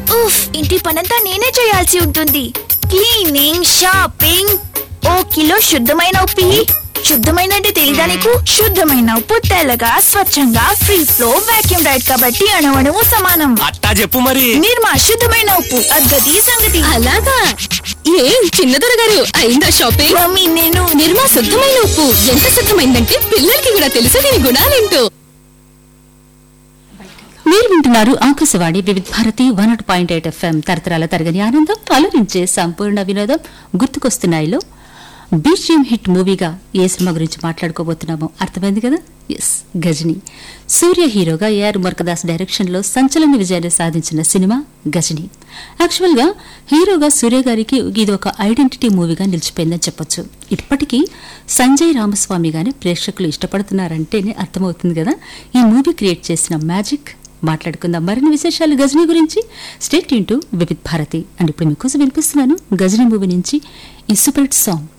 ఉఫ్ ఇంటి పనంతా నేనే చేయాల్సి ఉంటుంది క్లీనింగ్ షాపింగ్ ఓ కిలో శుద్ధమైన ఉప్పు ఇయ్యి. శుద్ధమైన అంటే తెలీదా నీకు శుద్ధమైన ఉప్పు తెల్లగా స్వచ్ఛంగా ఫ్రీ ఫ్లో వాక్యూమ్ రైడ్ కాబట్టి అణువణువు సమానం అట్టా చెప్పు మరి నిర్మా శుద్ధమైన ఉప్పు అద్గతి సంగతి అలాగా ఏం చిన్నదొర గారు అయిందా షాపింగ్ మమ్మీ నేను నిర్మా శుద్ధమైన ఉప్పు ఎంత శుద్ధమైందంటే పిల్లలకి కూడా తెలుసు దీని గుణాలేంటో మీరు వింటున్నారు Akashvani Vividh Bharati one naught point eight FM తరతరాల తరగని ఆనందం అలరించే సంపూర్ణ వినోదం గుర్తుకొస్తున్నాయిలో బీజిఎం హిట్ మూవీగా ఏ సినిమా గురించి మాట్లాడుకోబోతున్నామో అర్థమైంది కదా ఎస్ గజని సూర్య హీరోగా ఏఆర్ మురకదాస్ డైరెక్షన్ లో సంచలన విజయాన్ని సాధించిన సినిమా గజని యాక్చువల్ గా హీరోగా సూర్య గారికి ఇది ఒక ఐడెంటిటీ మూవీగా నిలిచిపోయిందని చెప్పొచ్చు ఇప్పటికీ సంజయ్ రామస్వామి గాని ప్రేక్షకులు ఇష్టపడుతున్నారంటేనే అర్థమవుతుంది కదా ఈ మూవీ క్రియేట్ చేసిన మ్యాజిక్ మాట్లాడుకుందాం మరిన్ని విశేషాలు గజనీ గురించి stay tuned to Vividh Bharati and ఇప్పుడు మీకోసం వినిపిస్తున్నాను గజనీ మూవీ నుంచి ఈ సూపర్ హిట్ సాంగ్